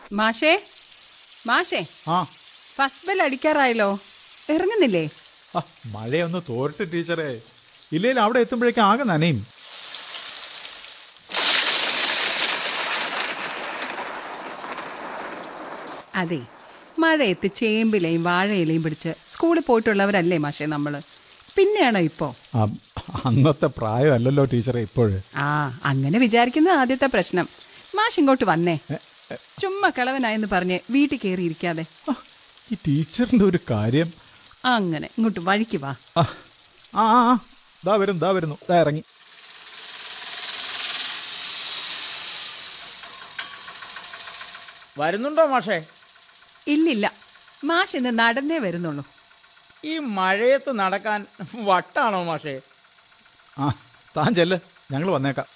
മാഷേ മാഷേ ആ ഫസ്റ്റ് ബെൽ അടിക്കാറായല്ലോ ഇറങ്ങുന്നില്ലേ ആ, മഴയൊന്ന് തോരട്ടെ ടീച്ചറെ ഇല്ലെങ്കിൽ അവിടെ എത്തുമ്പോഴേക്കും ആകെ നനയും അതെ മഴയത്ത് ചേമ്പിലയും വാഴയിലയും പിടിച്ച് സ്കൂളിൽ പോയിട്ടുള്ളവരല്ലേ മാഷേ നമ്മൾ പിന്നെയാണോ ഇപ്പോൾ ആ, അന്നത്തെ പ്രായമല്ലല്ലോ ടീച്ചറെ ഇപ്പോഴ് ആ അങ്ങനെ വിചാരിക്കുന്ന ആദ്യത്തെ പ്രശ്നം മാഷ് ഇങ്ങോട്ട് വന്നേ ചുമ്മാ കിളവനായെന്ന് പറഞ്ഞ് വീട്ടിൽ കയറി ഇരിക്കാതെ ആ, ഈ ടീച്ചറിന്റെ ഒരു കാര്യം അങ്ങനെ ഇങ്ങോട്ട് വഴിക്ക് വാ ആ ആ ആ, ആ, ദാ വരുന്നു ദാ വരുന്നു ദാ ഇറങ്ങി വരുന്നുണ്ടോ മാഷേ ഇല്ലില്ല മാഷ് ഇന്ന് നടന്നേ വരുന്നുള്ളൂ ഈ മഴയത്ത് നടക്കാൻ വട്ടാണോ മാഷേ ആ താൻ ചെല്ല് ഞങ്ങൾ വന്നേക്കാം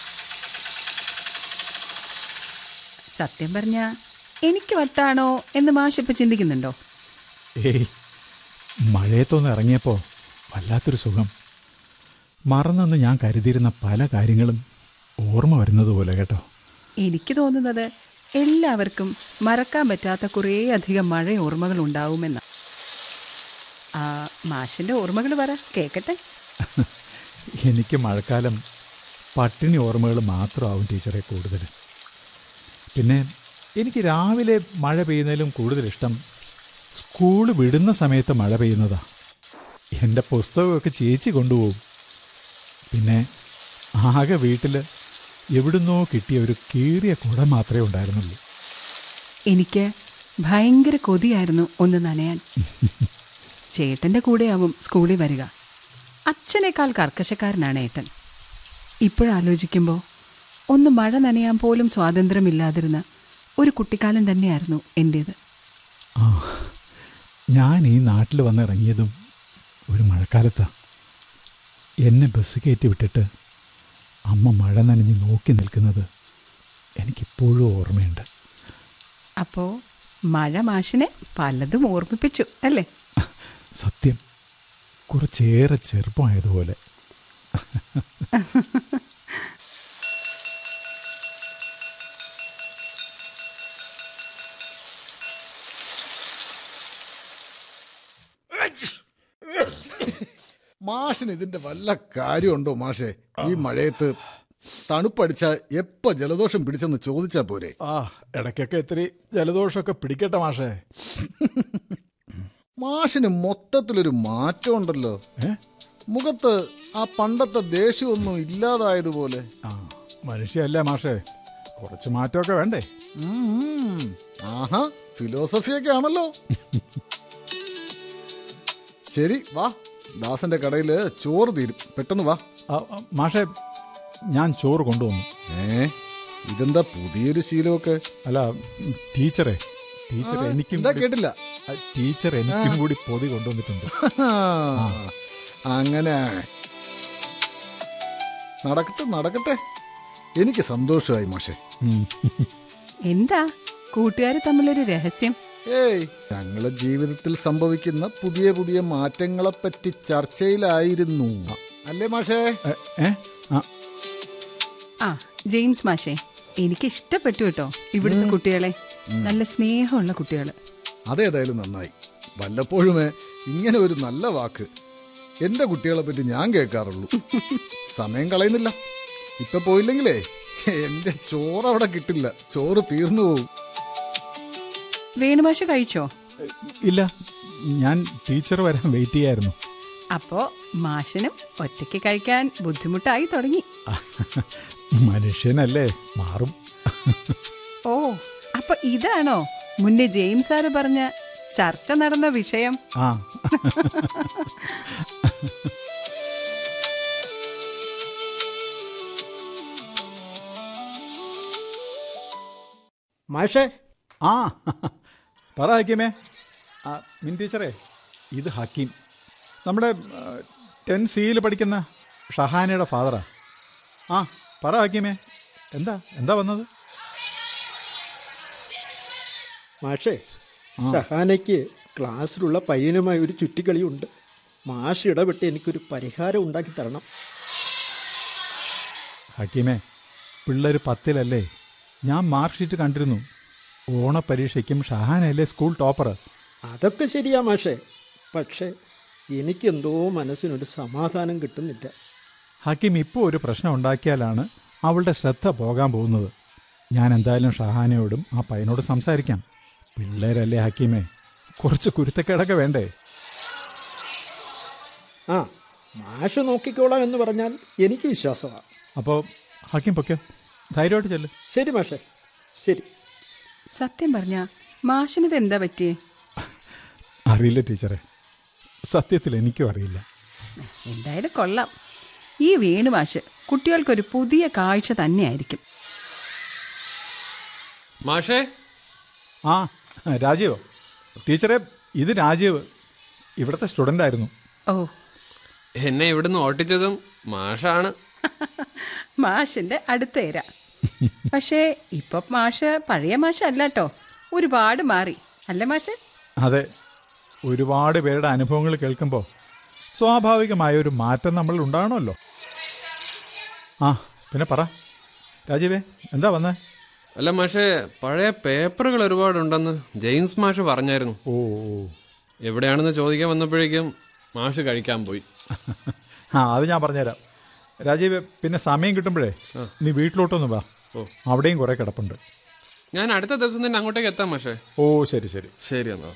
സത്യം പറഞ്ഞ എനിക്ക് വട്ടാണോ എന്ന് മാഷ് ഇപ്പൊ ചിന്തിക്കുന്നുണ്ടോ ഏയ് മഴയത്തൊന്ന് ഇറങ്ങിയപ്പോൾ വല്ലാത്തൊരു സുഖം മറന്നെന്ന് ഞാൻ കരുതിയിരുന്ന പല കാര്യങ്ങളും ഓർമ്മ വരുന്നത് പോലെ കേട്ടോ എനിക്ക് തോന്നുന്നത് എല്ലാവർക്കും മറക്കാൻ പറ്റാത്ത കുറേ അധികം മഴ ഓർമ്മകൾ ഉണ്ടാവുമെന്ന ആ മാഷിന്റെ ഓർമ്മകൾ പറ കേക്കട്ടെ എനിക്ക് മഴക്കാലം പട്ടിണി ഓർമ്മകൾ മാത്രമാവും ടീച്ചറെ കൂടുതൽ പിന്നെ എനിക്ക് രാവിലെ മഴ പെയ്യുന്നതിലും കൂടുതൽ ഇഷ്ടം സ്കൂൾ വിടുന്ന സമയത്ത് മഴ പെയ്യുന്നതാ എൻ്റെ പുസ്തകമൊക്കെ ചേച്ചി കൊണ്ടുപോകും പിന്നെ ആകെ വീട്ടിൽ എവിടുന്നോ കിട്ടിയ ഒരു കീറിയ കുട മാത്രമേ ഉണ്ടായിരുന്നുള്ളൂ എനിക്ക് ഭയങ്കര കൊതിയായിരുന്നു ഒന്ന് നനയാൻ ചേട്ടന്റെ കൂടെയാവും സ്കൂളിൽ വരിക അച്ഛനേക്കാൾ കർക്കശക്കാരനാണ് ഏട്ടൻ ഇപ്പോഴാലോചിക്കുമ്പോൾ ഒന്ന് മഴ നനയാൻ പോലും സ്വാതന്ത്ര്യമില്ലാതിരുന്ന ഒരു കുട്ടിക്കാലം തന്നെയായിരുന്നു എൻ്റേത് ആ ഞാൻ ഈ നാട്ടിൽ വന്നിറങ്ങിയതും ഒരു മഴക്കാലത്താണ് എന്നെ ബസ് കയറ്റി വിട്ടിട്ട് അമ്മ മഴ നനഞ്ഞ് നോക്കി നിൽക്കുന്നത് എനിക്കിപ്പോഴും ഓർമ്മയുണ്ട് അപ്പോൾ മഴ മാഷിനെ പലതും ഓർമ്മിപ്പിച്ചു അല്ലേ സത്യം കുറച്ചേറെ ചെറുപ്പമായതുപോലെ മാഷിന് ഇതിന്റെ വല്ല കാര്യമുണ്ടോ മാഷെ ഈ മഴയത്ത് തണുപ്പടിച്ച എപ്പ ജലദോഷം പിടിച്ചെന്ന് ചോദിച്ചാ പോരെ ആ ഇടയ്ക്കൊക്കെ ഇത്തിരി ജലദോഷമൊക്കെ പിടിക്കട്ടെ മാഷേ മാഷിന് മൊത്തത്തിലൊരു മാറ്റം ഉണ്ടല്ലോ ഏ മുഖത്ത് ആ പണ്ടത്തെ ദേഷ്യമൊന്നും ഇല്ലാതായതുപോലെ ആ മനുഷ്യല്ലേ മാഷേ കുറച്ച് മാറ്റമൊക്കെ വേണ്ടേ ഉം. ആഹാ ഫിലോസഫിയൊക്കെ ആണല്ലോ ശരി വാ ദാസന്റെ കടയില് ചോറ് തീരും പെട്ടെന്ന് വാ ആ, ആ, മാഷേ ഞാൻ ചോറ് കൊണ്ടുവന്നു ഏ ഇതെന്താ പുതിയൊരു ശീലമൊക്കെ അല്ല ഉം, ടീച്ചറെ ടീച്ചർ ആ, എനിക്കും എന്താ കൂടി- കേട്ടില്ല ആ, ടീച്ചർ എനിക്കും കൂടി പൊതി കൊണ്ടുവന്നിട്ടുണ്ട് അങ്ങനെ നടക്കട്ടെ നടക്കട്ടെ എനിക്ക് സന്തോഷമായി മാഷെ ഉം. എന്താ കൂട്ടുകാർ തമ്മിലൊരു രഹസ്യം ഏയ് ഞങ്ങളെ ജീവിതത്തിൽ സംഭവിക്കുന്ന പുതിയ പുതിയ മാറ്റങ്ങളെ പറ്റി ചർച്ചയിലായിരുന്നു അല്ലേ മാഷേ ഏ, ഏ ആ ആ ജെയിംസ് മാഷേ എനിക്ക് ഇഷ്ടപ്പെട്ടു കേട്ടോ ഇവിടുത്തെ കുട്ടികളെ നല്ല സ്നേഹമുള്ള കുട്ടികൾ അതേതായാലും നന്നായി വല്ലപ്പോഴുമേ ഇങ്ങനെ ഒരു നല്ല വാക്ക് എന്റെ കുട്ടികളെ പറ്റി ഞാൻ കേൾക്കാറുള്ളൂ സമയം കളയുന്നില്ല ഇപ്പൊ പോയില്ലെങ്കിലേ എന്റെ ചോറ് അവിടെ കിട്ടില്ല ചോറ് തീർന്നു പോകും വേണുമാഷ കഴിച്ചോ ഇല്ല ഞാൻ ടീച്ചർ വരാൻ വെയിറ്റ് ചെയ്യായിരുന്നു അപ്പോ മാഷിനും ഒറ്റയ്ക്ക് കഴിക്കാൻ ബുദ്ധിമുട്ടായി തുടങ്ങി മനുഷ്യനല്ലേ മാറും ഓ അപ്പൊ ഇതാണോ മുന്നേ ജെയിംസ് സാറ് പറഞ്ഞ ചർച്ച നടന്ന വിഷയം ആ മാഷേ ആ പറ ഹക്കീമേ ആ മിൻ ടീച്ചറേ ഇത് ഹക്കീം നമ്മുടെ ടെൻ സിയിൽ പഠിക്കുന്ന ഷഹാനയുടെ ഫാദറാ ആ പറ ഹക്കീമേ എന്താ എന്താ വന്നത് മാഷേ ഷഹാനയ്ക്ക് ക്ലാസ്സിലുള്ള പയ്യനുമായി ഒരു ചുറ്റിക്കളിയുണ്ട് മാഷ് ഇടപെട്ട് എനിക്കൊരു പരിഹാരം ഉണ്ടാക്കി തരണം ഹക്കീമേ പിള്ളേർ പത്തിലല്ലേ ഞാൻ മാർക്ക് ഷീറ്റ് കണ്ടിരുന്നു ഓണപ്പരീക്ഷയ്ക്കും ഷഹാനയല്ലേ സ്കൂൾ ടോപ്പർ അതൊക്കെ ശരിയാ മാഷേ പക്ഷേ എനിക്കെന്തോ മനസ്സിനൊരു സമാധാനം കിട്ടുന്നില്ല ഹക്കീം ഇപ്പോൾ ഒരു പ്രശ്നം ഉണ്ടാക്കിയാലാണ് അവളുടെ ശ്രദ്ധ പോകാൻ പോകുന്നത് ഞാൻ എന്തായാലും ഷഹാനയോടും ആ പയ്യനോട് സംസാരിക്കാം പിള്ളേരല്ലേ ഹക്കീമേ കുറച്ച് കുരുത്തക്കേടൊക്കെ വേണ്ടേ ആ മാഷ് നോക്കിക്കോളാം എന്ന് പറഞ്ഞാൽ എനിക്ക് വിശ്വാസമാണ് അപ്പോൾ ഹക്കീം പൊക്കോ ധൈര്യമായിട്ട് ചെല്ല് ശരി മാഷേ ശരി സത്യം പറഞ്ഞ മാഷിനിത് എന്താ പറ്റിയേ അറിയില്ല ടീച്ചറെ സത്യത്തിൽ എനിക്കും അറിയില്ല എന്തായാലും കൊള്ളാം ഈ വീണു മാഷ് കുട്ടികൾക്കൊരു പുതിയ കാഴ്ച തന്നെയായിരിക്കും മാഷേ ആ രാജീവ് ടീച്ചറെ ഇത് രാജീവ് ഇവിടുത്തെ സ്റ്റുഡൻ്റ് ആയിരുന്നു ഓ എന്നെ ഇവിടുന്ന് ഓട്ടിച്ചതും മാഷാണ് മാഷിന്റെ അടുത്ത ഇര പക്ഷേ ഇപ്പൊ മാഷ് പഴയ മാഷ അല്ല കേട്ടോ ഒരുപാട് മാറി അല്ലേ മാഷ് അതെ ഒരുപാട് പേരുടെ അനുഭവങ്ങൾ കേൾക്കുമ്പോൾ സ്വാഭാവികമായ ഒരു മാറ്റം നമ്മൾ ഉണ്ടാകണമല്ലോ ആ പിന്നെ പറ രാജീവേ എന്താ വന്നേ അല്ല മാഷേ പഴയ പേപ്പറുകൾ ഒരുപാടുണ്ടെന്ന് ജെയിംസ് മാഷ് പറഞ്ഞായിരുന്നു ഓ ഓ. എവിടെയാണെന്ന് ചോദിക്കാൻ വന്നപ്പോഴേക്കും മാഷ് കഴിക്കാൻ പോയി ആ അത് ഞാൻ പറഞ്ഞുതരാം രാജീവ് പിന്നെ സമയം കിട്ടുമ്പോഴേ നീ വീട്ടിലോട്ടൊന്ന് വാ ഓ. അവിടെയും കുറേ കിടപ്പുണ്ട് ഞാൻ അടുത്ത ദിവസം തന്നെ അങ്ങോട്ടേക്ക് എത്താം മാഷേ ഓ ശരി ശരി ശരി എന്നാ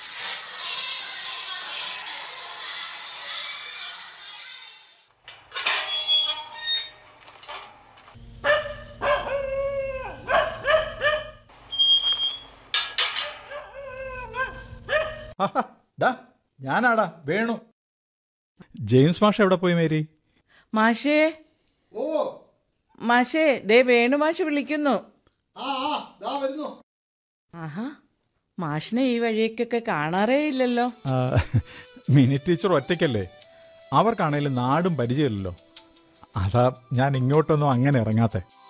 ആഹാ, ഡാ ഞാനാടാ വേണു ജെയിംസ് മാഷ് എവിടെ പോയി മേരി മാഷേ മാഷേ ദേ വേണു മാഷ് വിളിക്കുന്നു ആഹാ മാഷിനെ ഈ വഴിക്കൊക്കെ കാണാറേ ഇല്ലല്ലോ ആ, മിനി ടീച്ചർ ഒറ്റയ്ക്കല്ലേ അവർക്കാണേലും നാടും പരിചയമില്ലല്ലോ അതാ ഞാൻ ഇങ്ങോട്ടൊന്നും അങ്ങനെ ഇറങ്ങാത്തെ